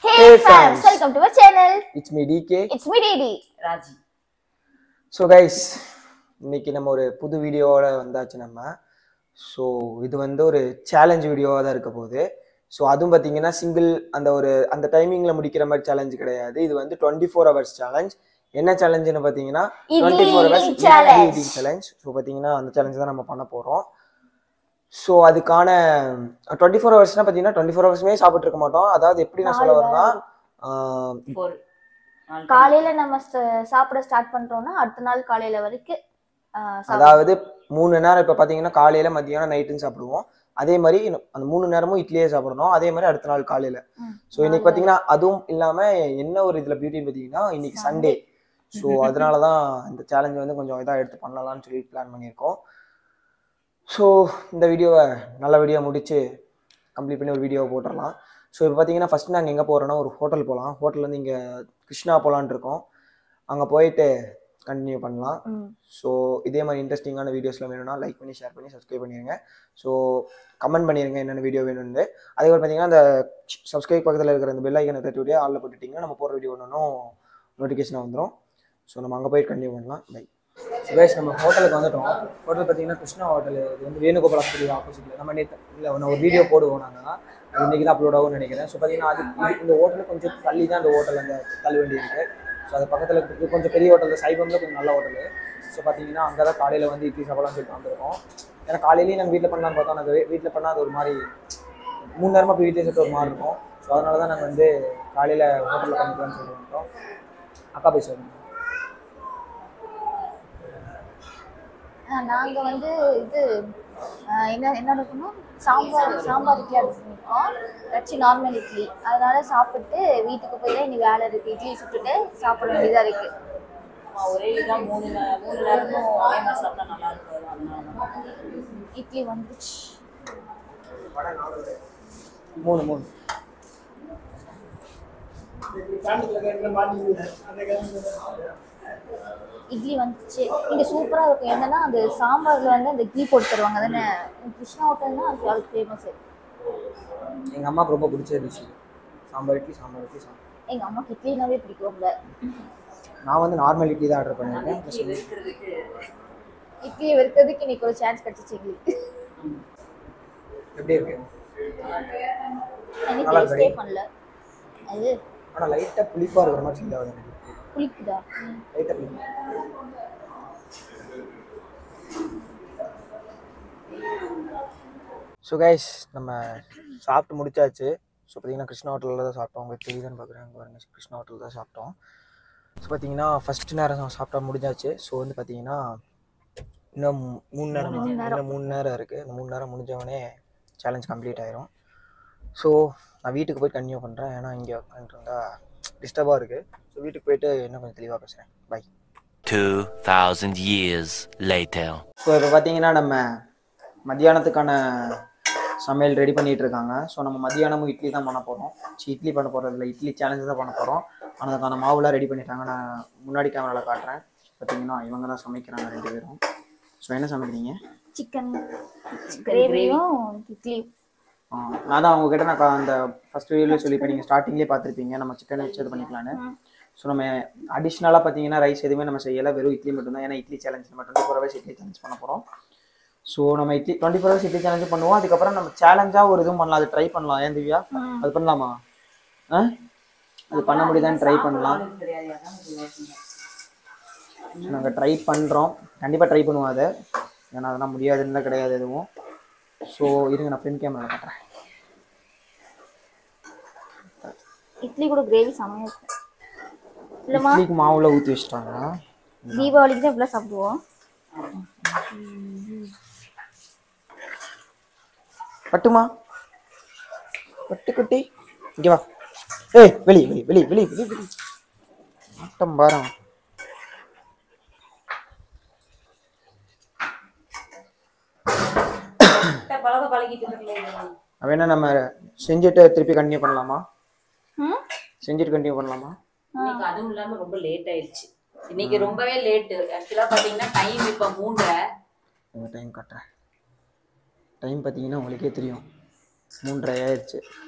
Hey, Hey, fams, fams. welcome to our channel. It's me Didi It's me, Didi. Raji so guys இன்னைக்கு நம்ம ஒரு புது வீடியோவோட வந்தாச்சு நம்ம ஸோ இது வந்து ஒரு சேலஞ்ச் வீடியோவாக தான் இருக்க போகுது ஸோ அதுவும் பார்த்தீங்கன்னா சிங்கிள் அந்த ஒரு அந்த டைமிங்கில் முடிக்கிற மாதிரி சேலஞ்சு கிடையாது இது வந்து டுவெண்ட்டி ஃபோர் ஹவர்ஸ் சேலஞ்ச் என்ன சேலஞ்சுன்னு பார்த்தீங்கன்னா twenty four hours eating challenge. Challenge so பார்த்தீங்கன்னா அந்த சேலஞ்ச் தான் நம்ம பண்ண போகிறோம் ஸோ அதுக்கான டுவெண்ட்டி ஃபோர் ஹவர்ஸ்னால் பார்த்தீங்கன்னா டுவெண்ட்டி ஃபோர் ஹவர்ஸுமே சாப்பிட்டு இருக்க மாட்டோம் அதாவது எப்படி நான் சொல்ல வரேன்னா ஆஹ், ஃபோர் நாலு காலையில நம்ம ச- சாப்பிட ஸ்டார்ட் பண்றோம்னா அடுத்த நாள் காலையில வரைக்கும் ஆ, சாப்பிட- அதாவது மூணு நேரம் இப்போ பார்த்தீங்கன்னா காலையில மத்தியானம் நைட்டுன்னு சாப்பிடுவோம் அதே மாதிரி இன்னும் அந்த மூணு நேரமும் இட்லியே சாப்பிடணும் அதே மாதிரி அடுத்த நாள் காலையில ம். ஸோ இன்னைக்கு பார்த்தீங்கன்னா அதுவும் இல்லாம என்ன ஒரு இதுல பியூட்டின்னு பார்த்தீங்கன்னா இன்னைக்கு சண்டே ஸோ அதனால தான் இந்த சேலஞ்ச் வந்து கொஞ்சம் இதாக எடுத்து பண்ணலாம்னு சொல்லி பிளான் பண்ணியிருக்கோம் ஸோ இந்த வீடியோவை நல்ல வீடியோ முடிச்சு கம்ப்ளீட் பண்ணி ஒரு வீடியோவை போட்டுடலாம் ஸோ இப்போ பார்த்தீங்கன்னா ஃபஸ்ட் நாங்கள் எங்கே போகிறோன்னா ஒரு ஹோட்டல் போகலாம் ஹோட்டல் வந்து இங்கே கிருஷ்ணா போகலான்ட்டு இருக்கோம் அங்கே போயிட்டு கண்டினியூ பண்ணலாம் ம். ஸோ இதே மாதிரி இன்ட்ரெஸ்டிங்கான வீடியோஸ்லாம் வேணும்னா லைக் பண்ணி ஷேர் பண்ணி சப்ஸ்கிரைப் பண்ணிடுங்க ஸோ கமெண்ட் பண்ணிடுங்க என்னென்ன வீடியோ வேணும்னு அதே மாதிரி பார்த்தீங்கன்னா அந்த சப்ஸ்கிரைப் பக்கத்தில் இருக்கிற அந்த பெல் ஐக்கனை தட்டி விட்டு ஆளில் போட்டுட்டிங்கன்னா நம்ம போகிற வீடியோ ஒன்றும் நோட்டிஃபிகேஷன் வந்துடும் ஸோ நம்ம அங்கே போய் கண்டினியூ பண்ணலாம் பை சுரேஷ் நம்ம ஹோட்டலுக்கு வந்துட்டோம் ஹோட்டல் பார்த்தீங்கன்னா கிருஷ்ணா ஹோட்டல் இது வந்து வேணுகோபால் ஹாஸ்பிட்டல் ஆப்போசிட்டில் நம்ம நேற்று இல்லை ஒன்று ஒரு வீடியோ போடுவோம் நாங்கள் அது இன்றைக்கி தான் அப்லோட் ஆகும்னு நினைக்கிறேன் ஸோ பார்த்தீங்கன்னா அது இது- இந்த ஹோட்டலுக்கு கொஞ்சம் தள்ளி தான் அந்த ஹோட்டல் அந்த தள்ளுவண்டி இருக்குது ஸோ அது பக்கத்தில் இருக்குது கொஞ்சம் பெரிய ஹோட்டல் சைபமில் கொஞ்சம் நல்ல ஹோட்டல் ஸோ பார்த்தீங்கன்னா அங்கே தான் காலையில் வந்து இட்லி சாப்பிடலாம் சொல்லிட்டு வந்திருக்கோம் ஏன்னா காலையிலேயே நாங்கள் வீட்டில் பண்ணலாம்னு பார்த்தோம் நாங்கள் வீட்டில் பண்ணால் அது ஒரு மாதிரி மூணு நேரமாக போய் வீட்டில் சாப்பிட்டு ஒரு மாதிரி இருக்கும் ஸோ அதனால தான் நாங்கள் வந்து காலையில் ஹோட்டலில் பண்ணிக்கலாம்னு சொல்லிட்டு வந்துட்டோம் அக்கா பேசுவாங்க ஆ, நாங்க வந்து இது ஆ, என்ன என்ன எடுக்கணும் சாம்பார் சாம்பார் இட்லி எடுத்துருக்கோம் வச்சு நார்மல் இட்லி அதனால சாப்பிட்டு வீட்டுக்கு போய் தான் இன்னைக்கு வேலை இருக்கு இட்லி சுட்டுட்டு சாப்பிட வேண்டியதா இருக்கு ஆமா, ஒரே இதான் மூணு நே- மூணு நேரமும் ஒரே மாதிரி சாப்பிட்டா நல்லா இருக்கும் அதனால தான். இட்லி வந்துச்சு மூணு மூணு இட்லி வந்துச்சு இங்க சூப்பரா இருக்கும் என்னன்னா அந்த சாம்பார்ல வந்து அந்த கீ போட்டு தருவாங்க தானே கிருஷ்ணா ஹோட்டல்னா அது அதுக்கு ஃபேமஸ் எங்கள் அம்மாவுக்கு ரொம்ப பிடிச்ச டிஷ் சாம்பார் இட்லி சாம்பார் இட்லி சாம்பார் எங்க அம்மாக்கு இட்லினாவே பிடிக்கும்ல நான் வந்து நார்மல் இட்லி தான் ஆர்டர் பண்ணியிருக்கேன் இட்லி இருக்கிறதுக்கு இட்லியை வெறுக்கிறதுக்கு இன்னைக்கு ஒரு சான்ஸ் கிடைச்சிச்சு எங்களுக்கு எப்படி இருக்கு எனக்கு நல்லா டேஸ்டே இருக்கு. பண்ணல அது ஆனால் லைட்டாக புளிப்பாக இருக்கிற மாதிரி ஃபீல் ஆகுது எனக்கு புளிக்குதா லைட்டாக புளிப்பு ஸோ கைஸ் நம்ம சாப்பிட்டு முடிச்சாச்சு ஸோ பார்த்தீங்கன்னா கிருஷ்ணா ஹோட்டலில் தான் சாப்பிட்டோம் உங்களுக்கு தெரியுதுன்னு பார்க்குறேன் பாருங்க கிருஷ்ணா ஹோட்டல் தான் சாப்பிட்டோம் ஸோ பார்த்தீங்கன்னா ஃபஸ்ட் நேரம் சாப்பிட்டா முடிஞ்சாச்சு ஸோ வந்து பார்த்தீங்கன்னா இன்னும் மூ- மூணு நேரம் இன்னும் மூணு நேரம் இருக்குது அந்த மூணு நேரம் முடிஞ்சவொடனே சேலஞ்ச் கம்ப்ளீட் ஆயிரும் ஸோ நான் வீட்டுக்கு போய் கன்டினியூ பண்ணுறேன் ஏன்னா இங்கே உட்காந்துருந்தா டிஸ்டர்பாக இருக்குது ஸோ வீட்டுக்கு போயிட்டு இன்னும் கொஞ்சம் தெளிவாக பேசுகிறேன் பை 2,000 years later. ஸோ இப்போ பார்த்தீங்கன்னா நம்ம மத்தியானத்துக்கான சமையல் ரெடி பண்ணிட்டு இருக்காங்க ஸோ நம்ம மத்தியானமும் இட்லி தான் பண்ண போகிறோம் சி இட்லி பண்ண போகிறது இல்லை இட்லி சேலஞ்சு தான் பண்ண போகிறோம் ஆனால் அதுக்கான மாவுலாம் ரெடி பண்ணிட்டாங்க நான் முன்னாடி கேமராவில் காட்டுறேன் பார்த்தீங்கன்னா இவங்க தான் சமைக்கிறாங்க ரெண்டு பேரும் ஸோ என்ன சமைக்கிறீங்க சிக்கன் கிரேவியும் இட்லியும் ஆ, நான் தான் அவங்ககிட்ட நான் கா- அந்த ஃபர்ஸ்ட் வீடியோவில் சொல்லியிருப்பேன் நீங்கள் ஸ்டார்டிங்லேயே பார்த்துருப்பீங்க நம்ம சிக்கன் வச்சு இது பண்ணிக்கலான்னு ஸோ நம்ம அடிஷ்னலாக பார்த்தீங்கன்னா ரைஸ் எதுவுமே நம்ம செய்யலை வெறும் இட்லி மட்டும்தான் ஏன்னா இட்லி சேலஞ்ச் நம்ம twenty four hours idli challenge பண்ண போகிறோம் ஸோ நம்ம idli twenty four hours idli challenge பண்ணுவோம் அதுக்கப்புறம் நம்ம சேலஞ்சாக ஒரு இதுவும் பண்ணலாம் அது ட்ரை பண்ணலாம் ஏன் திவ்யா அது பண்ணலாமா ஆ அது பண்ண முடியுதான்னு ட்ரை பண்ணலாம் ஆளுக்கு தெரியாது அதான் இது யோசனை. நாங்கள் ட்ரை பண்ணுறோம் கண்டிப்பாக ட்ரை பண்ணுவோம் அதை ஏன்னா அதெல்லாம் முடியாதுன்னு கிடையாது எதுவும் ஸோ இருங்க நான் ஃப்ரெண்ட் கேமரா காட்டுறேன் இட்லி கூட கிரேவி செமையா இருக்கும் இல்லைம்மா இட்லிக்கு மாவுல ஊற்றி வச்சிட்டாங்க தீபாவளிக்கு தான் இப்படிலாம் சாப்பிடுவோம் பட்டுமா பட்டு குட்டி இங்க வா ஏய் வெளி வெளி வெளி வெளி வெளி வெளி ஆட்டம் பாரம் கிட்ட பழக பழகிட்டு இருக்கல அவன் என்ன நம்ம செஞ்சுட்டு திருப்பி கண்டினியூ பண்ணலாமா ம் செஞ்சுட்டு கண்டினியூ பண்ணலாமா இன்னைக்கு அதுவும் இல்லாம ரொம்ப லேட் ஆயிடுச்சு இன்னைக்கு ரொம்பவே லேட் ஆக்சுவலா பாத்தீங்கன்னா டைம் இப்ப மூன்றரை இந்த டைம் காட்டுறேன் டைம் பார்த்தீங்கன்னா உங்களுக்கே தெரியும் மூன்றரை ஆயிடுச்சு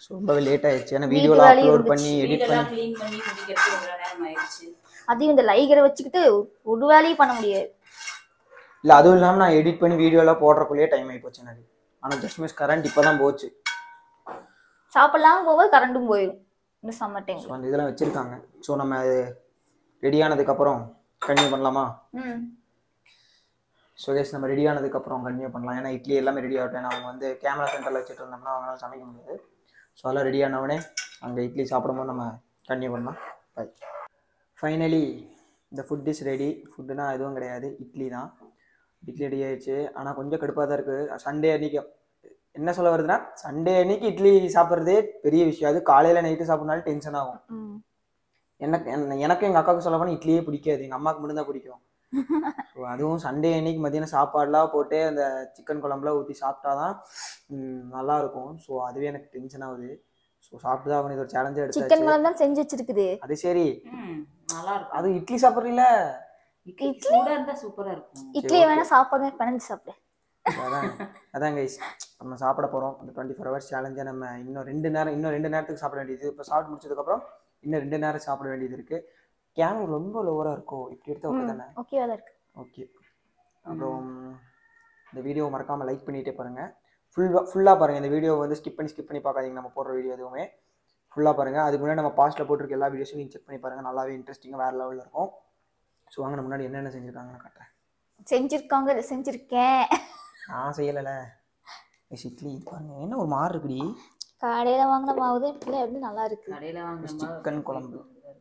ஸோ ரொம்பவே லேட் ஆயிடுச்சு ஏன்னா வீட்டு வீடியோலாம் வேலையும் அப்லோட் பண்ணி இருந்துச்சு. எடிட் வீடெல்லாம் பண்ணி க்ளீன் பண்ணி முடிக்கிறதுக்கு ரொம்ப நேரம் ஆயிடுச்சு அதையும் இந்த லைகரை வச்சுக்கிட்டு ஒரு வேலையும் பண்ண முடியாது இல்லை அதுவும் இல்லாமல் நான் எடிட் பண்ணி வீடியோலாம் போடுறக்குள்ளேயே டைம் ஆகி போச்சு எனக்கு ஆனால் ஜஸ்ட் மிஸ் கரண்ட் இப்போ தான் போச்சு சாப்பிடலாம் போகும்போது கரண்டும் போயிடும் இந்த சம்மர் டைம் ஸோ அந்த இதெல்லாம் வச்சுருக்காங்க ஸோ நம்ம அது ரெடி ஆனதுக்கப்புறம் கன்டினியூ பண்ணலாமா ம் ஸோ கேஸ் நம்ம ரெடி ஆனதுக்கப்புறம் கன்டினியூ பண்ணலாம் ஏன்னா இட்லி எல்லாமே ரெடி ஆகட்டும் ஏன்னா அவங்க வந்து கேமரா சென்டரில் வச்சுட்டு இருந்தோம்னா அவங்களால சமைக்க முடியாது ஸோ அதெல்லாம் ரெடி ஆனவுடனே அங்கே இட்லி சாப்பிடும்போது நம்ம கன்டினியூ பண்ணலாம் பை ஃபைனலி இந்த ஃபுட் இஸ் ரெடி ஃபுட்டுனா எதுவும் கிடையாது இட்லி தான் இட்லி ரெடி ஆயிடுச்சு ஆனால் கொஞ்சம் கடுப்பாக தான் இருக்குது சண்டே அன்னைக்கு என்ன சொல்ல வருதுன்னா சண்டே அன்னைக்கு இட்லி சாப்பிட்றதே பெரிய விஷயம் அது காலையில் நைட்டு சாப்பிட்றனால டென்ஷன் ஆகும் ம் எனக்கு என்ன- எனக்கும் எங்கள் அக்காவுக்கு சொல்ல போனால் இட்லியே பிடிக்காது எங்கள் அம்மாவுக்கு மட்டும்தான் பிடிக்கும் ஸோ அதுவும் சண்டே அன்னைக்கு மதியானம் சாப்பாடுலாம் போட்டு அந்த சிக்கன் குழம்புலாம் ஊற்றி சாப்பிட்டாதான் ம், நல்லா இருக்கும் ஸோ அதுவே எனக்கு டென்ஷன் ஆகுது ஸோ சாப்பிட்டு தான் ஆகணும் இது ஒரு சேலஞ்சாக சிக்கன் எடுத்தாச்சு குழம்பு தான் செஞ்சு வச்சிருக்குது அது சரி ம் நல்லா இருக்கும் அது இட்லி சாப்பிட்றீல இட்லி சூடா இருந்தா சூப்பரா இருக்கும் இட்லியை வேணா சாப்பாடு பிணைஞ்சு சாப்பிடு அதான் அதான் கைஸ் நம்ம சாப்பிட போகிறோம் அந்த டுவெண்ட்டி ஃபோர் ஹவர்ஸ் சேலஞ்சை நம்ம இன்னும் ரெண்டு நேரம் இன்னும் ரெண்டு நேரத்துக்கு சாப்பிட வேண்டியது இப்போ சாப்பிட்டு முடிச்சதுக்கப்புறம் இன்னும் ரெண்டு நேரம் சாப்பிட வேண்டியது இருக்குது கேமரா ரொம்ப லோவராக இருக்கும் இப்படி எடுத்து ஓகே தானே ஓகேவா தான் இருக்கு ஓகே அப்புறம் இந்த வீடியோ மறக்காமல் லைக் பண்ணிகிட்டே பாருங்கள் ஃபுல்லாக ஃபுல்லாக பாருங்கள் இந்த வீடியோ வந்து ஸ்கிப் பண்ணி ஸ்கிப் பண்ணி பார்க்காதீங்க நம்ம போடுற வீடியோ எதுவுமே ஃபுல்லாக பாருங்கள் அதுக்கு முன்னாடி நம்ம பாஸ்ட்டில் போட்டிருக்க எல்லா வீடியோஸும் நீங்கள் செக் பண்ணி பாருங்கள் நல்லாவே இன்ட்ரெஸ்டிங்காக வேறு லெவலில் இருக்கும் ஸோ வாங்க நான் முன்னாடி என்னென்ன செஞ்சுருக்காங்கன்னு காட்டுறேன் செஞ்சிருக்காங்க இல்ல செஞ்சிருக்கேன் நான் செய்யலைல இட்லி இது பாருங்க என்ன ஒரு மாறு இருக்குடி கடையில வாங்கின மாவு இப்படி எப்படி நல்லா இருக்கு கடையில வாங்கின சிக்கன் குழம்பு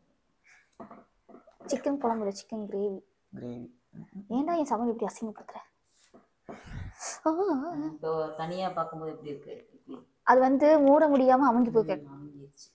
சிக்கன் குழம்புல சிக்கன் கிரேவி கிரேவி ஏன்டா என் சமையல் இப்படி அசிங்கப்படுத்துற ஆ, இப்போ தனியா பார்க்கும்போது எப்படி இருக்கு இட்லி அது வந்து மூட முடியாம அமுங்கி போய் வாங்கிடுச்சு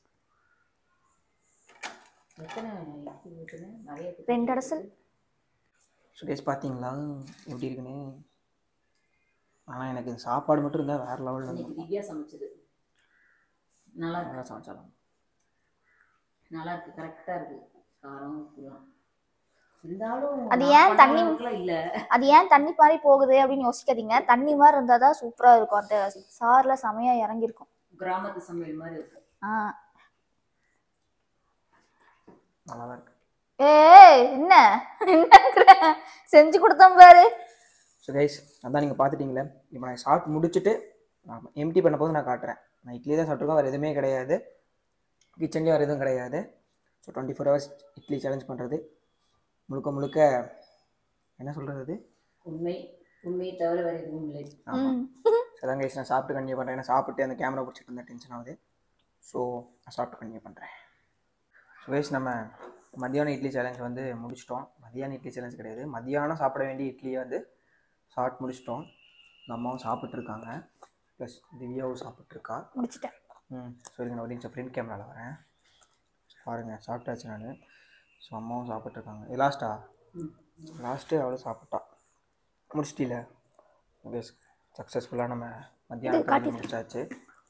எத்தனை இட்லி ஊத்துன? நிறைய ஊத்துன? ரெண்டு அடசல் சுரேஷ் பார்த்தீங்களா எப்படி இருக்குன்னு ஆனால் எனக்கு இந்த சாப்பாடு மட்டும் இருந்தால் வேறு லெவலில் இன்னைக்கு இருக்கும் திவ்யா சமைச்சது நல்லா இருக்கு நல்லா சமைச்சாலும் நல்லா இருக்கு கரெக்டா இருக்கு காரம் உப்புலாம் இருந்தாலும் அது நான் ஏன் பண்ண தண்ணி- அளவுக்குலாம் இல்ல அது ஏன் தண்ணி மாதிரி போகுது அப்படின்னு யோசிக்காதீங்க தண்ணி மாதிரி இருந்தால் தான் சூப்பராக இருக்கும் அந்த சாறுல செமையா இறங்கியிருக்கும் கிராமத்து கிராமத்து சமையல் மாதிரி இருக்கு ஆ நல்லா தான் இருக்கு ஏய் என்ன என்னங்கிற செஞ்சு கொடுத்தோம் பாரு ஸோ கைஸ் அதான் நீங்கள் பார்த்துட்டீங்களே இப்போ நான் சாப்பிட்டு முடிச்சுட்டு நான் எம்டி பண்ண போது நான் காட்டுறேன் நான் இட்லி தான் சாப்பிட்ருக்கோம் வேறு எதுவுமே கிடையாது கிச்சன்லேயும் வேறு எதுவும் கிடையாது so twenty four hours idli challenge பண்ணுறது முழுக்க முழுக்க என்ன சொல்கிறது அது உண்மை உண்மையை தவிர வேற எதுவும் இல்லை ஆமாம் ம். ஸோ அதான் கைஸ் நான் சாப்பிட்டு கண்டினியூ பண்ணுறேன் ஏன்னா சாப்பிட்டு அந்த கேமரா பிடிச்சிட்டு இருந்தால் டென்ஷன் ஆகுது ஸோ நான் சாப்பிட்டு கண்டினியூ பண்ணுறேன் ஸோ கைஸ் நம்ம மத்தியானம் இட்லி சேலஞ்ச் வந்து முடிச்சிட்டோம் மத்தியானம் இட்லி சேலஞ்ச் கிடையாது மத்தியானம் சாப்பிட வேண்டிய இட்லியை வந்து சாப்பிட்டு முடிச்சிட்டோம் இந்த அம்மாவும் சாப்பிட்ருக்காங்க ப்ளஸ் திவ்யாவும் சாப்பிட்ருக்கா முடிச்சிட்டேன் ம் சரிங்க நான் ஒரு நிமிஷம் ஃப்ரண்ட் கேமராவில் வரேன் பாருங்கள் சாப்பிட்டாச்சு நான் ஸோ அம்மாவும் சாப்பிட்ருக்காங்க இது லாஸ்ட்டா ம். லாஸ்ட்டு அவளும் சாப்பிட்டா முடிச்சிட்டில பெஸ் சக்ஸஸ்ஃபுல்லாக நம்ம மத்தியானம் கடைக்கு முடிச்சாச்சு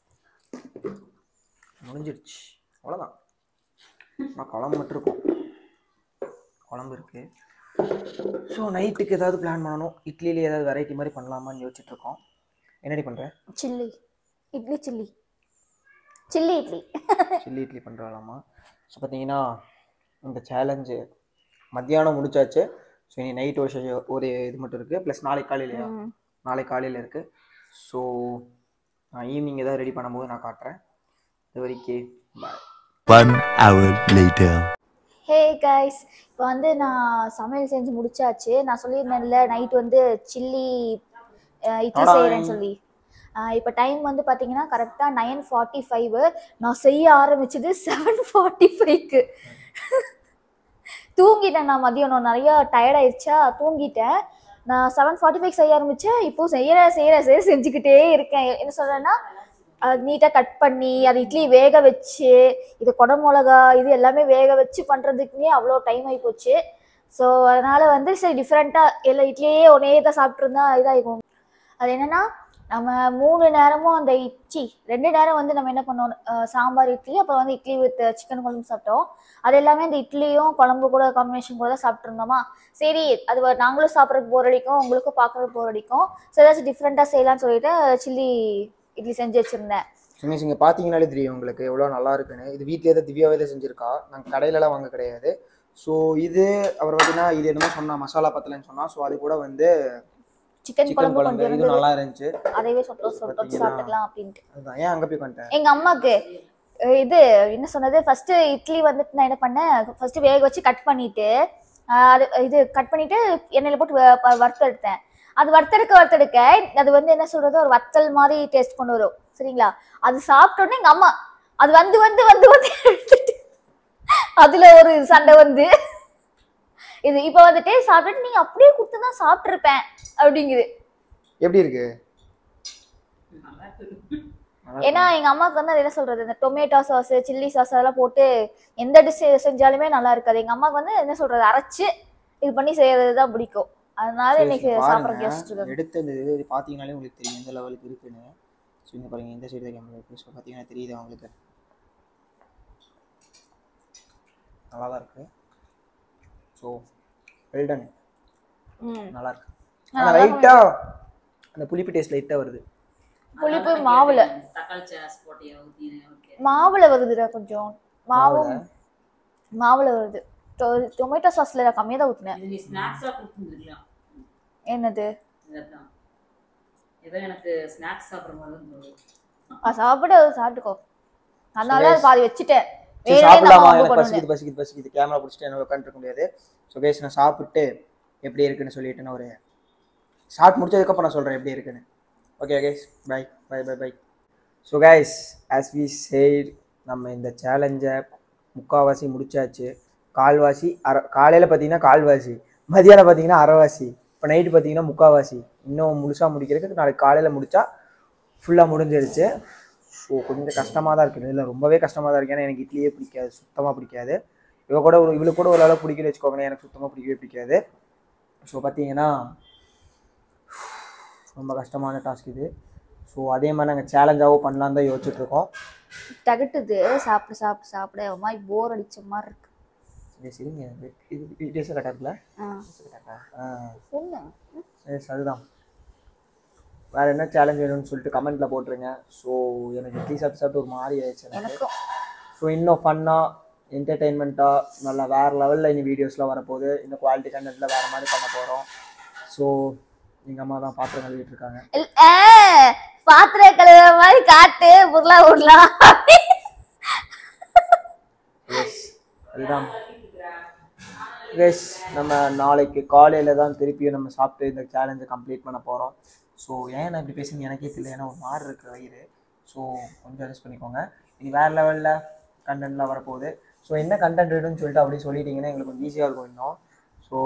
முடிஞ்சிடுச்சு அவ்வளோதான் நான் குழம்பு மட்டும் இருக்கும் குழம்பு இருக்குது ஸோ நைட்டுக்கு ஏதாவது பிளான் பண்ணணும் இட்லியிலே ஏதாவது வெரைட்டி மாதிரி பண்ணலாமான்னு யோசிச்சுட்டு இருக்கோம் என்னடி பண்ணுறேன் chilli idli chilli chilli idli chilli idli பண்ணுறாலாமா ஸோ பார்த்தீங்கன்னா இந்த சேலஞ்சு மத்தியானம் முடிச்சாச்சு ஸோ இனி நைட் ஒரு செ- ஒரு இது மட்டும் இருக்குது ப்ளஸ் நாளைக்கு காலையிலையா ம். நாளைக்கு காலையில் இருக்குது ஸோ நான் ஈவினிங் ஏதாவது ரெடி பண்ணும்போது நான் காட்டுறேன் இது வரைக்கும் bye One hour later. Hey guys இப்போ வந்து நான் சமையல் செஞ்சு முடிச்சாச்சு நான் சொல்லியிருந்தேன்ல நைட் வந்து சில்லி இட்லி Tadai. செய்கிறேன்னு சொல்லி இப்போ டைம் வந்து பார்த்தீங்கன்னா கரெக்டாக நைன் ஃபார்ட்டி ஃபைவ் நான் செய்ய ஆரம்பிச்சது செவன் ஃபார்ட்டி ஃபைவ்க்கு தூங்கிட்டேன் நான் மதியானம் நிறைய டயர்ட் ஆயிடுச்சா தூங்கிட்டேன் நான் செவன் ஃபார்ட்டி ஃபைவ் செய்ய ஆரம்பிச்சேன் இப்போ செய்யற செய்யற செய்ய செஞ்சுக்கிட்டே இருக்கேன் என்ன சொல்றேன்னா நீட்டாக கட் பண்ணி அது இட்லி வேக வச்சு இது குட மிளகா இது எல்லாமே வேக வச்சு பண்ணுறதுக்குமே அவ்வளோ டைம் ஆகி போச்சு ஸோ அதனால வந்து சரி டிஃப்ரெண்ட்டாக எல்லா இட்லியே ஒரே தான் சாப்பிட்ருந்தா இதாகிக்கும் அது என்னன்னா நம்ம மூணு நேரமும் அந்த இட்லி ரெண்டு நேரம் வந்து நம்ம என்ன பண்ணோம் அஹ் சாம்பார் இட்லி அப்புறம் வந்து இட்லி வித் சிக்கன் குழம்பு சாப்பிட்டோம் அது எல்லாமே அந்த இட்லியும் குழம்பு கூட காம்பினேஷன் கூட தான் சாப்பிட்ருந்தோமா சரி அது வ- நாங்களும் சாப்பிட்றதுக்கு போர் அடிக்கும் உங்களுக்கும் பார்க்குறதுக்கு போர் அடிக்கும் ஸோ ஏதாச்சும் டிஃப்ரெண்ட்டாக செய்யலாம்னு சொல்லிட்டு சில்லி இட்லி செஞ்சு வச்சுருந்தேன் சுமேஷ் இங்கே பார்த்தீங்கனாலே தெரியும் உங்களுக்கு எவ்வளோ நல்லா இருக்குன்னு இது வீட்டிலே தான் திவ்யாவே தான் செஞ்சுருக்கா நாங்கள் கடையிலலாம் வாங்க கிடையாது ஸோ இது அப்புறம் பார்த்தீங்கன்னா இது என்னமோ சொன்னா மசாலா பத்தலைன்னு சொன்னா ஸோ அது கூட வந்து சிக்கன் சிக்கன் குழம்பு குழம்பு கொஞ்சம் இது இருந்தது நல்லா இருந்துச்சு அதைவே சொட்டு சொட்டு பார்த்தீங்கன்னா- சாப்பிட்டுக்கலாம் அப்படின்ட்டு அதுதான் ஏன் அங்கே போய் பண்ணிட்டேன் எங்க அம்மாக்கு அஹ் இது என்ன சொன்னது ஃபர்ஸ்ட் இட்லி வந்துட்டு நான் என்ன பண்ணேன் ஃபர்ஸ்ட் வேக வச்சு கட் பண்ணிட்டு அஹ் அது இது கட் பண்ணிட்டு எண்ணெயில போட்டு வ- ப- வறுத்தெடுத்தேன் அது வறுத்தெடுக்க வறுத்தெடுக்க அது வந்து என்ன சொல்றது ஒரு வத்தல் மாதிரி டேஸ்ட் கொண்டு வரும் சரிங்களா அது சாப்பிட்ட உடனே எங்க அம்மா அது வந்து வந்து வந்து வந்து எடுத்துட்டு அதுல ஒரு சண்டை வந்து இது இப்ப வந்துட்டு சாப்பிட்டுட்டு நீ அப்படியே கொடுத்து தான் சாப்பிட்டுருப்பேன் அப்படிங்குது எப்படி இருக்கு நல்லா இருக்கு. ஏன்னா எங்க அம்மாவுக்கு வந்து அது என்ன சொல்றது இந்த டொமேட்டோ சாஸ் சில்லி சாஸ் அதெல்லாம் போட்டு எந்த டிஷ் செஞ்சாலுமே நல்லா இருக்காது எங்க அம்மாவுக்கு வந்து என்ன சொல்றது அரைச்சு இது பண்ணி செய்யறது தான் பிடிக்கும் அதனால சரி, இன்னைக்கு சரி, சாப்பிட்ற பாருங்க. கெஸ்ட் எடுத்தது இது பார்த்தீங்கனாலே உங்களுக்கு தெரியும் எந்த லெவலுக்கு இருக்குன்னு ஸோ இங்கே பாருங்க இந்த சைடு கேமரா இருக்கு ஸோ பார்த்தீங்கன்னா தெரியுது அவங்களுக்கு நல்லா தான் இருக்கு ஸோ வெல்டன் ம் நல்லா இருக்கு ஆ, ஆனால் நல்லா லைட்டாக அந்த புளிப்பு டேஸ்ட் லைட்டாக வருது புளிப்பு அதான் மாவுல. கேட்டேன். தக்காளி சாஸ் போட்டியா ஊத்தினேன் ஓகே மாவுல வருதுடா கொஞ்சம் மாவும் மாவுல? மாவுல வருது டொ- டொமேட்டோ சாஸ்ல கம்மியா தான் ஊத்துனேன் இது நீ ஸ்நாக்ஸா கொடுத்துருக்கலாம் என்னது இதான் ஏதோ எனக்கு ஸ்நாக்ஸ் சாப்பிட்ற மாதிரி தான் தோணுது ஆ, சாப்பிடு சாப்பிட்டுக்கோ அதனால அது பாதி வச்சுட்டேன் சரி வேணும்னே சாப்பிடலாமா நான் எனக்கு கொண்டு பசிக்குது பசிக்குது பசிக்குது கேமரா பிடிச்சிட்டு என்னால் உட்காந்துருக்க முடியாது ஸோ கேஸ் நான் சாப்பிட்டு எப்படி இருக்குன்னு சொல்லிட்டு நான் ஒரு சாப்பிட்டு முடிச்சதுக்கப்புறம் நான் சொல்கிறேன் எப்படி இருக்குன்னு okay guys bye bye bye bye so guys as we said நம்ம இந்த சேலஞ்சை முக்கால்வாசி முடிச்சாச்சு கால்வாசி அரை காலையில் பார்த்தீங்கன்னா கால்வாசி மதியானம் பார்த்தீங்கன்னா அரைவாசி இப்போ நைட்டு பார்த்தீங்கன்னா முக்கால்வாசி இன்னும் முழுசாக முடிக்கிறதுக்கு நாளைக்கு காலையில் முடிச்சா ஃபுல்லாக முடிஞ்சிருச்சு ஸோ கொஞ்சம் கஷ்டமாக தான் இருக்குது இல்லை ரொம்பவே கஷ்டமாக தான் இருக்குது ஏன்னா எனக்கு இட்லியே பிடிக்காது சுத்தமாக பிடிக்காது இவ கூட ஒரு இவளுக்கு கூட ஒரு அளவு பிடிக்குன்னு வச்சுக்கோங்களேன் எனக்கு சுத்தமாக பிடிக்கவே பிடிக்காது ஸோ பார்த்தீங்கன்னா ரொம்ப கஷ்டமான டாஸ்க் இது ஸோ அதே மாதிரி நாங்கள் சேலஞ்சாகவும் பண்ணலாம் தான் யோசிச்சுட்டு இருக்கோம் தகட்டுது சாப்பிட சாப்பிட சாப்பிட ஒரு மாதிரி போர் அடிச்ச மாதிரி இருக்கு சரி சரிங்க இது- இது வீடியோஸும் கரெக்டாக இருக்குல்ல ஆ. ஆ சொல்லு எஸ் அதுதான் வேறு என்ன சேலஞ்ச் வேணும்னு சொல்லிட்டு கமெண்ட்டில் போட்டுருங்க ஸோ எனக்கு இட்லி சாப்பிட்டு சாப்பிட்டு ஒரு மாதிரி ஆயிடுச்சு எனக்கு எனக்கும் ஸோ இன்னும் ஃபன்னாக என்டர்டெயின்மெண்ட்டாக நல்லா வேறு லெவலில் இனி வீடியோஸ்லாம் வரப்போகுது இந்த குவாலிட்டி கண்டென்ட்டில் வேறு மாதிரி பண்ண போகிறோம் ஸோ எங்கள் அம்மா தான் பாத்திரம் கழுவிட்டு இருக்காங்க இல்ல, ஆ, பாத்திர கழுவுற மாதிரி காட்டு உருளா உருளலாம் எஸ் அதுதான் எஸ் நம்ம நாளைக்கு காலையில் தான் திருப்பியும் நம்ம சாப்பிட்டு இந்த சேலஞ்சை கம்ப்ளீட் பண்ண போகிறோம் ஸோ ஏன் நான் இப்படி பேசுன்னு எனக்கே தெரியல ஏன்னா ஒரு மாதிரி இருக்கிற வயிறு ஸோ கொஞ்சம் அட்ஜஸ்ட் பண்ணிக்கோங்க இனி வேறு லெவலில் கண்டென்ட்லாம் வரப்போகுது ஸோ என்ன கண்டென்ட் வேணும்னு சொல்லிட்டு அப்படி சொல்லிட்டீங்கன்னா எங்களுக்கு கொஞ்சம் ஈஸியாக இருக்கும் இன்னும் ஸோ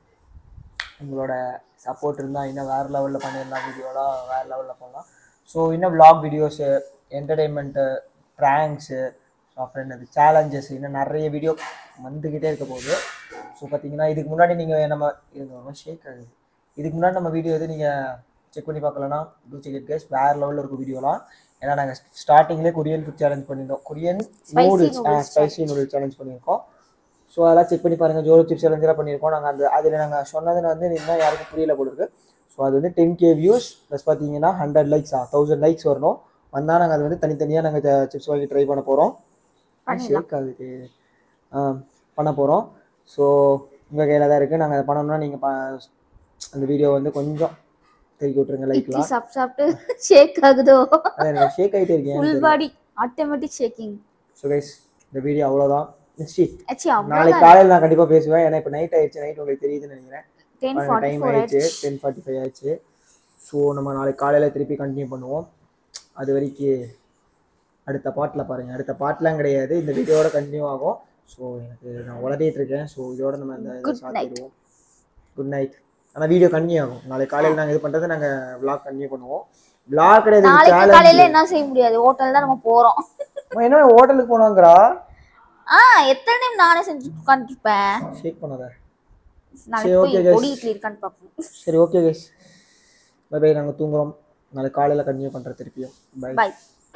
உங்களோட சப்போர்ட் இருந்தால் இன்னும் வேறு லெவலில் பண்ணிடலாம் வீடியோலாம் வேறு லெவலில் போகலாம் ஸோ இன்னும் vlog videos entertainment pranks so அப்புறம் என்னது சேலஞ்சஸ் இன்னும் நிறைய வீடியோ வந்துக்கிட்டே இருக்க போகுது ஸோ பார்த்தீங்கன்னா இதுக்கு முன்னாடி நீங்கள் நம்ம இது ரொம்ப ஷேக் ஆகுது இதுக்கு முன்னாடி நம்ம வீடியோ எது நீங்கள் செக் பண்ணி பார்க்கலன்னா டூ செக் இட் கேஸ் வேறு லெவலில் இருக்கும் வீடியோலாம் ஏன்னா நாங்கள் ஸ்டார்டிங்லேயே கொரியன் ஃபுட் சேலஞ்ச் பண்ணியிருந்தோம் Korean Spicy noodles noodles spicy noodles challenge பண்ணியிருக்கோம் ஸோ அதெல்லாம் செக் பண்ணி பாருங்கள் ஜோலோ சிப்ஸ் சேலஞ்செலாம் பண்ணியிருக்கோம் நாங்கள் அந்த அதில் நாங்கள் சொன்னது வந்து இன்னும் யாருக்கும் புரியல போல இருக்கு ஸோ அது வந்து டென் கே வியூஸ் ப்ளஸ் பார்த்தீங்கன்னா ஹண்ட்ரட் லைக்ஸா தௌசண்ட் லைக்ஸ் வரணும் வந்தால் நாங்கள் அது வந்து தனித்தனியாக நாங்கள் சிப்ஸ் வாங்கி ட்ரை பண்ண போகிறோம் பண்ணிடலாம். ஷேக் ஆகுது ஆ, பண்ண போகிறோம் ஸோ உங்கள் கையில் தான் இருக்குது நாங்கள் அதை பண்ணோம்னா நீங்கள் அந்த வீடியோ வந்து கொஞ்சம் திருக்கி விட்ருங்க இட்லி லைக்லாம் சாப்பிட்டு சாப்பிட்டு ஷேக் ஆகுதோ அது எனக்கு ஷேக் ஆகிட்டே இருக்கேன் full body automatic shaking so guys இந்த வீடியோ அவ்வளோதான் சி ஆச்சு நாளைக்கு அவ்வளோதான் காலையில் நான் கண்டிப்பாக பேசுவேன் ஏன்னா இப்போ நைட் ஆயிடுச்சு நைட் உங்களுக்கு தெரியுதுன்னு நினைக்கிறேன் டென் ஃபார்ட்டி டைம் ஃபோர் ஆயிடுச்சு ஆயிடுச்சு டென் ஃபார்ட்டி ஃபைவ் ஆயிடுச்சு ஸோ நம்ம நாளைக்கு காலையில் திருப்பி கண்டினியூ பண்ணுவோம் அது வரைக்கும் அடுத்த பாட்டில் பாருங்கள் அடுத்த பாட்டெலாம் கிடையாது இந்த வீடியோட கண்டினியூ ஆகும் ஸோ எனக்கு நான் உளறிட்டு இருக்கேன் ஸோ இதோட நம்ம இந்த இதை Good night. சாத்திடுவோம் குட் நைட் ஆனால் வீடியோ கண்டினியூ ஆகும் நாளைக்கு காலையில் நாங்கள் இது பண்ணுறது நாங்கள் vlog கண்டினியூ பண்ணுவோம் vlog கிடையாது நாளைக்கு காலையில சேலஞ்ச் என்ன செய்ய முடியாது ஹோட்டல் தான் நம்ம போறோம் என்ன ஹோட்டலுக்கு போனாங்கிறா ஆ எத்தனை டைம் நானே செஞ்சு உட்காந்துருப்பேன் ஷேக் பண்ணாத நாளைக்கு okay, போய் guys. பொடி இட்லி இருக்கான்னு பார்ப்போம் சரி ஓகே கைஸ் பை பை நாங்கள் தூங்குறோம் நாளைக்கு காலையில் கண்டினியூ பண்ணுறேன் திருப்பியும் பை பாய்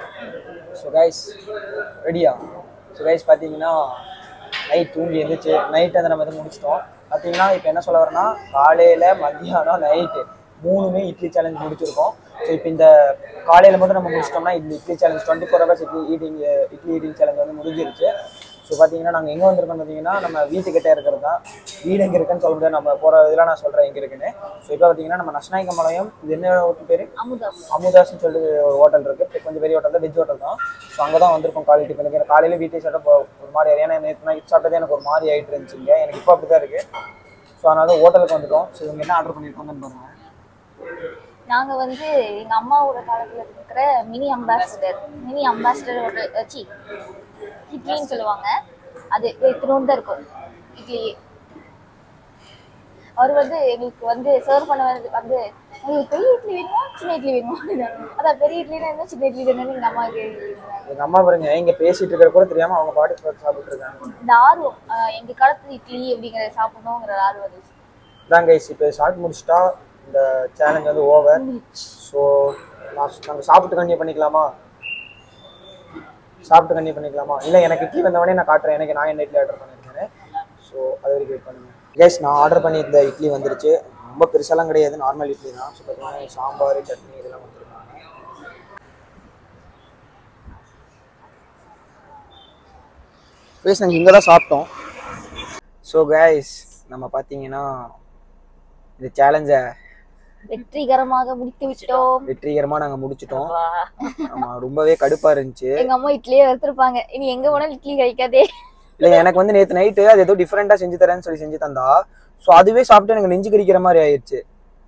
ஸோ கைஸ் ரெடியா ஸோ கைஸ் பார்த்தீங்கன்னா நைட் தூங்கி எழுந்திரிச்சு நைட் அந்த நம்ம வந்து முடிச்சிட்டோம் பார்த்தீங்கன்னா இப்போ என்ன சொல்ல வரேன்னா காலையில் மத்தியானம் நைட்டு மூணுமே இட்லி சேலஞ்ச் முடிச்சிருக்கோம் ஸோ இப்போ இந்த காலையில் மட்டும் நம்ம முடிச்சிட்டோம்னா idli idli challenge twenty four hours idli eating idli eating challenge வந்து முடிஞ்சிருச்சு ஸோ பார்த்தீங்கன்னா நாங்கள் எங்கே வந்திருக்கோம் பார்த்தீங்கன்னா நம்ம வீட்டுக்கிட்டே இருக்கிறது தான் வீடு எங்கே இருக்குன்னு சொல்ல முடியாது நம்ம போகிற இதெல்லாம் நான் சொல்கிறேன் எங்கே இருக்குன்னு ஸோ இப்போ பார்த்தீங்கன்னா நம்ம நஷ்நாயக்கம்பாளையம் இது என்ன ஹோட்டல் பேர் அமுதா அமுதாஸ்னு சொல்லிட்டு ஒரு ஹோட்டல் இருக்குது கொஞ்சம் பெரிய ஹோட்டல் தான் வெஜ் ஹோட்டல் தான் ஸோ அங்கே தான் வந்திருக்கோம் காலை டிஃபனுக்கு எனக்கு காலையில் வீட்டை சாப்பிட்டா ஒரு மாதிரி ஏன்னா நேற்று நான் சாப்பிட்டதே எனக்கு ஒரு மாதிரி ஆகிட்டு இருந்துச்சுங்க எனக்கு இப்போ அப்படி தான் இருக்குது ஸோ அதனால ஹோட்டலுக்கு வந்துட்டோம் ஸோ இவங்க என்ன ஆர்டர் பண்ணியிருக்காங்கன்னு பாருங்க நாங்க வந்து எங்க அம்மாவோட காலத்துல இருக்கிற மினி அம்பாசிடர் மினி அம்பாசிடர் சி இட்லின்னு சொல்லுவாங்க அது இத்தினோண்டு தான் இருக்கும் இட்லியே அவர் வந்து எங்களுக்கு வந்து சர்வ் பண்ண வந்து வந்து உங்களுக்கு பெரிய இட்லி வேணுமா சின்ன இட்லி வேணுமா அப்படின்னாரு. அதான் பெரிய இட்லினா என்ன சின்ன இட்லி வேணும்னு எங்க அம்மா கேட்குறாங்க எங்கள் அம்மா பாருங்க இங்கே பேசிட்டு இருக்கிற கூட தெரியாமல் அவங்க பாட்டு சாப்பிட்டு இருக்காங்க இந்த ஆர்வம் ஆஹ் எங்க காலத்து இட்லி அப்படிங்கிற சாப்பிடணுங்கிற ஆர்வம் வந்துச்சு இதான் கைஸ் இப்போ ஷார்ட் முடிச்சிட்டா இந்த சேலஞ்ச் வந்து ஓவர் ஸோ நான் நாங்கள் சாப்பிட்டு கண்டினியூ பண்ணிக்கலாமா சாப்பிட்டு கண்டினியூ பண்ணிக்கலாமா இல்லை எனக்கு இட்லி வந்தவொடனே நான் காட்டுறேன் எனக்கு நான் என்ன இட்லி ஆர்டர் பண்ணியிருக்கேன் ஸோ அது வரைக்கும் வெயிட் பண்ணுங்க கைஸ் நான் ஆர்டர் பண்ணியிருந்த இட்லி வந்துருச்சு ரொம்ப பெருசாலாம் கிடையாது நார்மல் இட்லி தான் ஸோ பார்த்தீங்கன்னா சாம்பார் சட்னி இதெல்லாம் வந்துருக்காங்க கைஸ் நாங்கள் இங்கே தான் சாப்பிட்டோம் ஸோ கைஸ் நம்ம பார்த்தீங்கன்னா இந்த சேலஞ்சை வெற்றிகரமாக முடித்து விட்டோம் வெற்றிகரமாக நாங்கள் முடிச்சிட்டோம் ஆமாம் ரொம்பவே கடுப்பாக இருந்துச்சு எங்க அம்மா இட்லியே வறுத்திருப்பாங்க இனி எங்க போனாலும் இட்லி கிடைக்காதே இல்லை எனக்கு வந்து நேற்று நைட்டு அது ஏதோ டிஃப்ரெண்ட்டாக செஞ்சு தரேன்னு சொல்லி செஞ்சு தந்தா ஸோ அதுவே சாப்பிட்டு எனக்கு நெஞ்சு கறிக்கிற மாதிரி ஆயிடுச்சு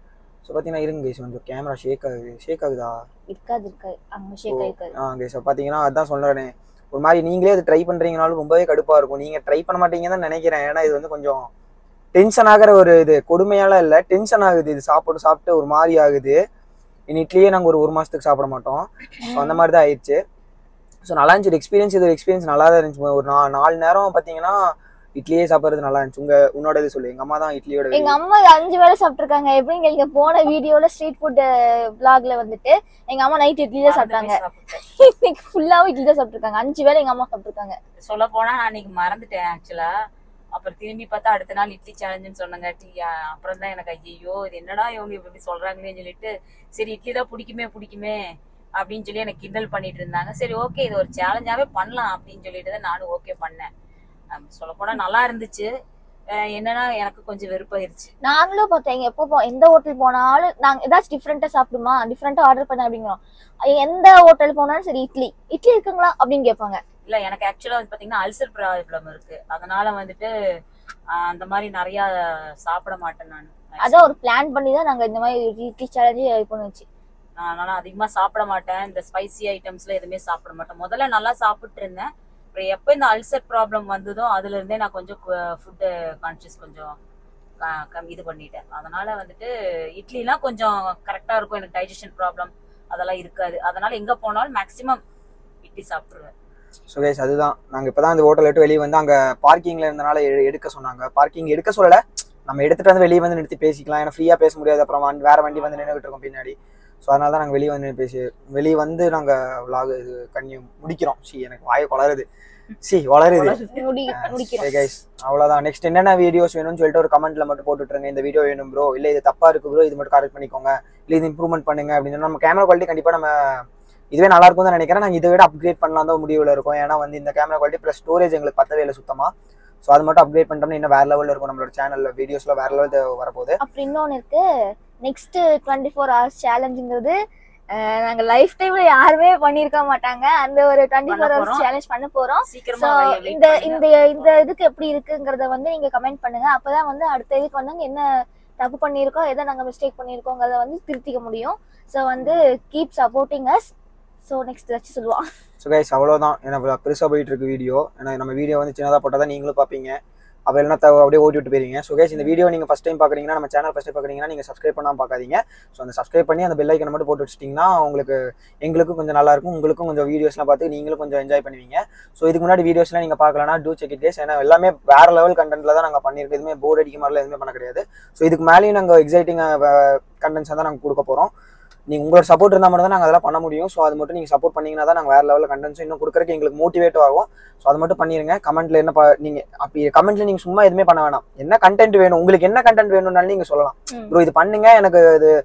ஸோ பார்த்தீங்கன்னா இருங்க guys, கொஞ்சம் கேமரா ஷேக் ஆகுது ஷேக் ஆகுதா இருக்காது இருக்காது அங்க ஷேக் ஆயிருக்காது ஆ கைஸ் பார்த்தீங்கன்னா அதான் சொல்கிறேனே ஒரு மாதிரி நீங்களே அது ட்ரை பண்ணுறீங்கனாலும் ரொம்பவே கடுப்பாக இருக்கும் நீங்கள் ட்ரை பண்ண மாட்டீங்கன்னு தான் நினைக்கிறேன் ஏன்னா இது வந்து கொஞ்சம் டென்ஷன் ஆகிற ஒரு இது கொடுமையாலாம் இல்லை டென்ஷன் ஆகுது இது சாப்பிட்டு சாப்பிட்டு ஒரு மாதிரி ஆகுது இனி இட்லியே நாங்கள் ஒரு ஒரு மாதத்துக்கு சாப்பிட மாட்டோம் ஸோ அந்த மாதிரி தான் ஆயிடுச்சு ஸோ நல்லா இருந்துச்சு எக்ஸ்பீரியன்ஸ் இது எக்ஸ்பீரியன்ஸ் நல்லா தான் இருந்துச்சு ஒரு நா நாலு நேரம் பார்த்தீங்கன்னா இட்லியே சாப்பிட்றது நல்லா இருந்துச்சு உங்க உன்னோட இது சொல்லு எங்கள் அம்மா தான் இட்லியோட எங்க அம்மா அஞ்சு வேளை சாப்பிட்டுருக்காங்க எப்படின்னு நீங்க போன வீடியோல ஸ்ட்ரீட் ஃபுட் vlogல வந்துட்டு எங்க அம்மா நைட் இட்லி தான் சாப்பிட்டாங்க இன்னைக்கு ஃபுல்லாவும் இட்லி தான் சாப்பிட்டுருக்காங்க அஞ்சு வேளை எங்க அம்மா சாப்பிட்டுருக்காங்க சொல்ல போனா நான் அன்னைக்கு மறந்துட்டேன் ஆக்சுவலா அப்புறம் திரும்பி பார்த்தா அடுத்த நாள் இட்லி சேலஞ்சுன்னு சொன்னங்காட்டி அஹ் அப்புறம் தான் எனக்கு ஐயோ இது என்னடா இவங்க இப்படி சொல்றாங்களேன்னு சொல்லிட்டு சரி இட்லி தான் பிடிக்குமே பிடிக்குமே அப்படின்னு சொல்லி எனக்கு கிண்டல் பண்ணிட்டு இருந்தாங்க சரி ஓகே இது ஒரு சேலஞ்சாவே பண்ணலாம் அப்படின்னு சொல்லிட்டு தான் நானும் ஓகே பண்ணேன் சொல்ல போனா நல்லா இருந்துச்சு அஹ் என்னன்னா எனக்கு கொஞ்சம் வெறுப்பாயிருச்சு நாங்களும் பார்த்தோம் எங்க எப்போ போ எந்த ஹோட்டல் போனாலும் நாங்க ஏதாச்சும் டிஃப்ரெண்டா சாப்பிடுமா டிஃப்ரெண்டா ஆர்டர் பண்ண அப்படிங்கிறோம் எந்த ஹோட்டல் போனாலும் சரி இட்லி இட்லி இருக்குங்களா அப்படின்னு கேட்பாங்க இல்ல எனக்கு ஆக்சுவலா வந்து பாத்தீங்கன்னா அல்சர் ப்ராப்ளம் இருக்கு அதனால வந்துட்டு ஆஹ் அந்த மாதிரி நிறைய சாப்பிட மாட்டேன் நான் அதான் ஒரு பிளான் பண்ணி தான் நாங்க இந்த மாதிரி இட்லி சேலஞ்சு பண்ணுச்சு நான் அதனால அதிகமா சாப்பிட மாட்டேன் இந்த ஸ்பைசி ஐட்டம்ஸ்ல எதுவுமே சாப்பிட மாட்டேன் முதல்ல நல்லா சாப்பிட்டு இருந்தேன் அப்புறம் எப்போ இந்த அல்சர் ப்ராப்ளம் வந்ததோ அதுல இருந்தே நான் கொஞ்சம் ஃபுட்டு கான்சியஸ் கொஞ்சம் க- கம் இது பண்ணிட்டேன் அதனால வந்துட்டு இட்லிலாம் கொஞ்சம் கரெக்டா இருக்கும் எனக்கு டைஜஷன் ப்ராப்ளம் அதெல்லாம் இருக்காது அதனால எங்க போனாலும் மேக்ஸிமம் இட்லி சாப்பிடுவேன் ஸோ கைஸ் அதுதான் நாங்கள் இப்போ தான் அந்த ஹோட்டல் விட்டு வெளியே வந்து அங்கே பார்க்கிங்கில் இருந்தனால எடு- எடுக்க சொன்னாங்க பார்க்கிங் எடுக்க சொல்லலை நம்ம எடுத்துகிட்டு வந்து வெளியே வந்து நிறுத்தி பேசிக்கலாம் ஏன்னா ஃப்ரீயாக பேச முடியாது அப்புறம் வண்டி- வேற வண்டி வந்து நின்றுகிட்டு இருக்கோம் பின்னாடி ஸோ அதனால தான் நாங்கள் வெளியே வந்து பேசி வெளியே வந்து நாங்கள் vlog இது கண்ணி முடிக்கிறோம் சி எனக்கு வாயை வளருது சி வளருது முடி முடிக்கிறோம் கைஸ் அவ்வளோதான் நெக்ஸ்ட் என்னென்ன வீடியோஸ் வேணும்னு சொல்லிட்டு ஒரு கமெண்ட்ல மட்டும் போட்டுட்ருங்க இந்த வீடியோ வேணும் ப்ரோ இல்லை இது தப்பா இருக்கு ப்ரோ இது மட்டும் கரெக்ட் பண்ணிக்கோங்க இல்லை இது இம்ப்ரூவ்மெண்ட் பண்ணுங்க அப்படின்னு நம்ம கேமரா குவாலிட்டி கண்டிப்பாக நம்ம இதுவே நல்லா இருக்கும் தான் நினைக்கிறேன் நாங்கள் இதை விட அப்கிரேட் பண்ணலாம் தான் முடிவில் இருக்கும் ஏன்னா வந்து இந்த கேமரா குவாலிட்டி ப்ளஸ் ஸ்டோரேஜ் எங்களுக்கு பத்தவே இல்லை சுத்தமாக ஸோ அது மட்டும் அப்கிரேட் பண்ணிட்டோம்னா இன்னும் வேற லெவலில் இருக்கும் நம்மளோட சேனலில் வீடியோஸில் வேற லெவல் வரப்போகுது அப்புறம் இன்னொன்று இருக்கு நெக்ஸ்ட் டுவெண்ட்டி ஃபோர் ஹவர்ஸ் சேலஞ்சுங்கிறது நாங்க லைஃப் டைம்ல யாருமே பண்ணியிருக்க மாட்டாங்க அந்த ஒரு டுவெண்ட்டி பண்ண ஃபோர் ஹவர்ஸ் போறோம். சேலஞ்ச் பண்ண போறோம் சீக்கிரமா So, wait இந்த பண்ணுங்க. இந்த இந்த இதுக்கு எப்படி இருக்குங்கிறத வந்து நீங்க கமெண்ட் பண்ணுங்க அப்பதான் வந்து அடுத்த இதுக்கு வந்து என்ன தப்பு பண்ணியிருக்கோம் எதை நாங்க மிஸ்டேக் பண்ணியிருக்கோங்கிறத வந்து திருத்திக்க முடியும் ஸோ வந்து keep supporting us so next வச்சு சொல்லுவான் ஸோ கைஸ் அவ்வளோதான் ஏன்னா பெருசாக போயிட்டு இருக்கு வீடியோ ஏன்னா நம்ம வீடியோ வந்து சின்னதாக போட்டால் தான் நீங்களும் பார்ப்பீங்க அப்போ இல்லைனா த- அப்படியே ஓட்டி விட்டு போயிருங்க ஸோ கைஸ் இந்த வீடியோ நீங்கள் ஃபஸ்ட் டைம் பார்க்குறீங்கன்னா நம்ம சேனல் ஃபஸ்ட் டைம் பார்க்குறீங்கன்னா நீங்கள் சப்ஸ்கிரைப் பண்ணாமல் பார்க்காதீங்க ஸோ அந்த சப்ஸ்கிரைப் பண்ணி அந்த பெல் ஐக்கனை மட்டும் போட்டு வச்சிட்டிங்கன்னா உங்களுக்கு எங்களுக்கும் கொஞ்சம் நல்லா இருக்கும் உங்களுக்கும் கொஞ்சம் வீடியோஸ்லாம் பார்த்து நீங்களும் கொஞ்சம் என்ஜாய் பண்ணுவீங்க ஸோ இதுக்கு முன்னாடி வீடியோஸ்லாம் நீங்கள் பார்க்கலனா டூ செக் இட் டேஸ் ஏன்னா எல்லாமே வேற லெவல் கண்டென்ட்ல தான் நாங்கள் பண்ணியிருக்கோம் எதுவுமே போர் அடிக்க மாதிரிலாம் எதுவுமே பண்ண கிடையாது ஸோ இதுக்கு மேலேயும் நாங்கள் எக்ஸைட்டிங் கண்டென்ட்ஸ் தான் நாங்கள் கொடுக்க போகிறோம் நீங்கள் உங்களோட சப்போர்ட் இருந்தால் மட்டும் தான் நாங்கள் அதெல்லாம் பண்ண முடியும் ஸோ அது மட்டும் நீங்கள் சப்போர்ட் பண்ணீங்கன்னா தான் நாங்கள் வேற லெவலில் கண்டென்ட்ஸும் இன்னும் கொடுக்குறதுக்கு எங்களுக்கு மோட்டிவேட் ஆகும் ஸோ அது மட்டும் பண்ணிருங்க கமெண்ட்ல என்ன ப- நீங்க அப்படி கமெண்ட்ல நீங்க சும்மா எதுவுமே பண்ண வேணாம் என்ன கண்டென்ட் வேணும் உங்களுக்கு என்ன கண்டென்ட் வேணும்னாலும் நீங்க சொல்லலாம் ம். ப்ரோ இது பண்ணுங்க எனக்கு இது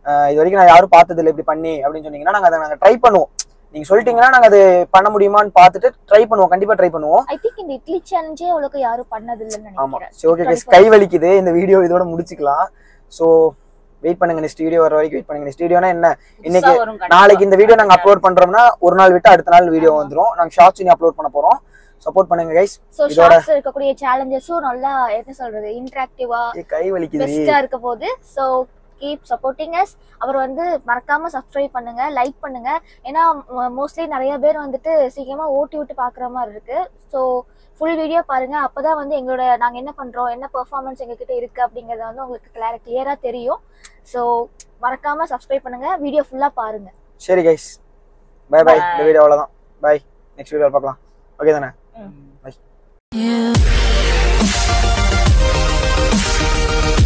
அஹ் இது வரைக்கும் நான் யாரும் பார்த்தது இல்லை இப்படி பண்ணி அப்படின்னு சொன்னீங்கன்னா நாங்க அதை நாங்க ட்ரை பண்ணுவோம் நீங்க சொல்லிட்டீங்கன்னா நாங்க அது பண்ண முடியுமான்னு பார்த்துட்டு ட்ரை பண்ணுவோம் கண்டிப்பா ட்ரை பண்ணுவோம் ஐ திங்க் இந்த இட்லி சேலஞ்சே அவ்வளோக்கு யாரும் பண்ணதில்லைன்னு ஆமா நினைக்கிறேன் சரி ஓகே கைஸ் கை வலிக்குது இந்த வீடியோ இதோட முடிச்சுக்கலாம் ஸோ வெயிட் பண்ணுங்க நெக்ஸ்ட் வீடியோ வர வரைக்கும் வெயிட் பண்ணுங்க நெக்ஸ்ட் வீடியோனா என்ன இன்னைக்கு புதுசா வரும் கண்டிப்பா. நாளைக்கு இந்த வீடியோ நாங்க அப்லோட் பண்றோம்னா ஒரு நாள் விட்டு அடுத்த நாள் வீடியோ வந்துரும் நாங்க ஷார்ட்ஸ் இனி அப்லோட் பண்ண போறோம் சப்போர்ட் பண்ணுங்க கைஸ் ஸோ இதோட ஷார்ட்ஸ் இருக்கக்கூடிய சேலஞ்சஸும் நல்லா என்ன சொல்றது இன்ட்ராக்டிவா கை வலிக்குது பெஸ்டா இருக்க போகுது ஸோ கீப் சப்போர்ட்டிங் அஸ் அப்புறம் வந்து மறக்காம சப்ஸ்கிரைப் பண்ணுங்க லைக் பண்ணுங்க ஏன்னா மோஸ்ட்லி நிறைய பேர் வந்துட்டு சீக்கிரமா ஓட்டி விட்டு பாக்குற மாதிரி இருக்கு ஸோ ஃபுல் வீடியோ பாருங்க அப்பதான் வந்து எங்களோட நாங்க என்ன பண்றோம் என்ன பெர்ஃபார்மன்ஸ் எங்ககிட்ட இருக்கு அப்படிங்கறது வந்து உங்களுக்கு கிளியர் கிளியரா தெரியும் ஸோ மறக்காம சப்ஸ்கிரைப் பண்ணுங்க வீடியோ ஃபுல்லா பாருங்க சரி கைஸ் பை பை இந்த வீடியோ அவ்வளவுதான் பை நெக்ஸ்ட் வீடியோ பார்க்கலாம் ஓகே தானே ம். By You